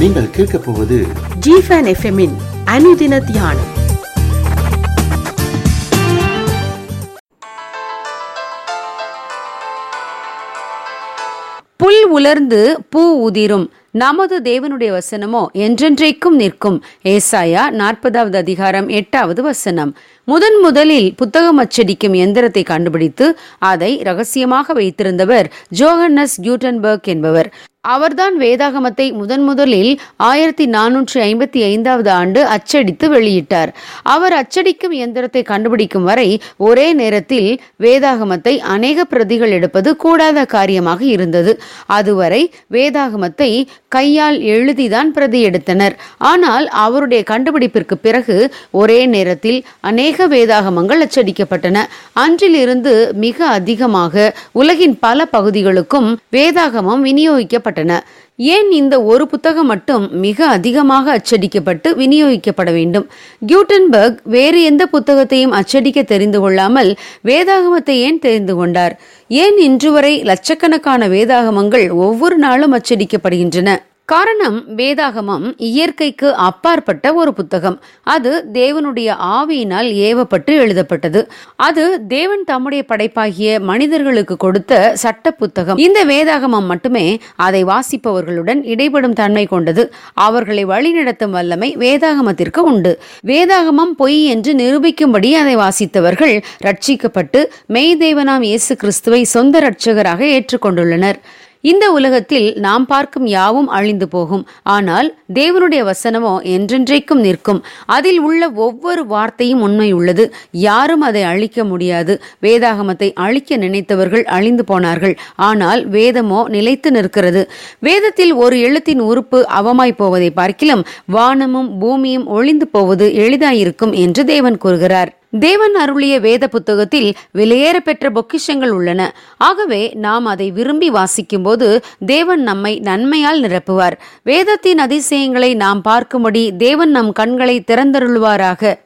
நீங்கள் கேட்கப் போவது ஜிஃபன் எஃப்எம்மின் அனுதின தியானம் புல் உலர்ந்து பூ உதிரும் நமது தேவனுடைய வசனமோ என்றென்றைக்கும் நிற்கும் ஏசாயா நாற்பதாவது அதிகாரம் எட்டாவது வசனம் முதன் முதலில் புத்தகம் அச்சடிக்கும் எந்திரத்தை கண்டுபிடித்து அதை ரகசியமாக வைத்திருந்தவர் ஜோஹன்னஸ் கியூட்டன்பர்க் என்பவர் அவர்தான் வேதாகமத்தை முதன் முதலில் ஆயிரத்தி நானூற்றி ஐம்பத்தி ஐந்தாவது ஆண்டு அச்சடித்து வெளியிட்டார் அவர் அச்சடிக்கும் இயந்திரத்தை கண்டுபிடிக்கும் வரை ஒரே நேரத்தில் வேதாகமத்தை அநேக பிரதிகள் எடுப்பது கூடாத காரியமாக இருந்தது அதுவரை வேதாகமத்தை கையால் எழுதிதான் பிரதி எடுத்தனர் ஆனால் அவருடைய கண்டுபிடிப்பிற்கு பிறகு ஒரே நேரத்தில் அநேக வேதாகமங்கள் அச்சடிக்கப்பட்டன அன்றிலிருந்து மிக அதிகமாக உலகின் பல பகுதிகளுக்கும் வேதாகமம் விநியோகிக்கப்பட்டன ஏன் இந்த ஒரு புத்தகம் மட்டும் மிக அதிகமாக அச்சடிக்கப்பட்டு விநியோகிக்கப்பட வேண்டும் கியூட்டன்பர்க் வேறு எந்த புத்தகத்தையும் அச்சடிக்க தெரிந்து கொள்ளாமல் வேதாகமத்தை ஏன் தெரிந்து கொண்டார் ஏன் இன்று வரை லட்சக்கணக்கான வேதாகமங்கள் ஒவ்வொரு நாளும் அச்சடிக்கப்படுகின்றன காரணம் வேதாகமம் இயற்கைக்கு அப்பாற்பட்ட ஒரு புத்தகம் அது தேவனுடைய ஆவியினால் ஏவப்பட்டு எழுதப்பட்டது அது தேவன் தம்முடைய படைப்பாகிய மனிதர்களுக்கு கொடுத்த சட்ட புத்தகம் இந்த வேதாகமம் மட்டுமே அதை வாசிப்பவர்களுடன் இடைப்படும் தன்மை கொண்டது அவர்களை வழிநடத்தும் வல்லமை வேதாகமத்திற்கு உண்டு வேதாகமம் பொய் என்று நிரூபிக்கும்படி அதை வாசித்தவர்கள் ரட்சிக்கப்பட்டு மெய்தேவனாம் இயேசு கிறிஸ்துவை சொந்த ரட்சகராக ஏற்றுக்கொண்டுள்ளனர் இந்த உலகத்தில் நாம் பார்க்கும் யாவும் அழிந்து போகும் ஆனால் தேவனுடைய வசனமோ என்றென்றைக்கும் நிற்கும் அதில் உள்ள ஒவ்வொரு வார்த்தையும் உண்மை உள்ளது யாரும் அதை அழிக்க முடியாது வேதாகமத்தை அழிக்க நினைத்தவர்கள் அழிந்து போனார்கள் ஆனால் வேதமோ நிலைத்து நிற்கிறது வேதத்தில் ஒரு எழுத்தின் உறுப்பு அவமாய் போவதை பார்க்கிலும் வானமும் பூமியும் ஒளிந்து போவது எளிதாயிருக்கும் என்று தேவன் கூறுகிறார் தேவன் அருளிய வேத புத்தகத்தில் விலையேற பெற்ற பொக்கிஷங்கள் உள்ளன ஆகவே நாம் அதை விரும்பி வாசிக்கும்போது தேவன் நம்மை நன்மையால் நிரப்புவார் வேதத்தின் அதிசயங்களை நாம் பார்க்கும்படி தேவன் நம் கண்களை திறந்தருள்வாராக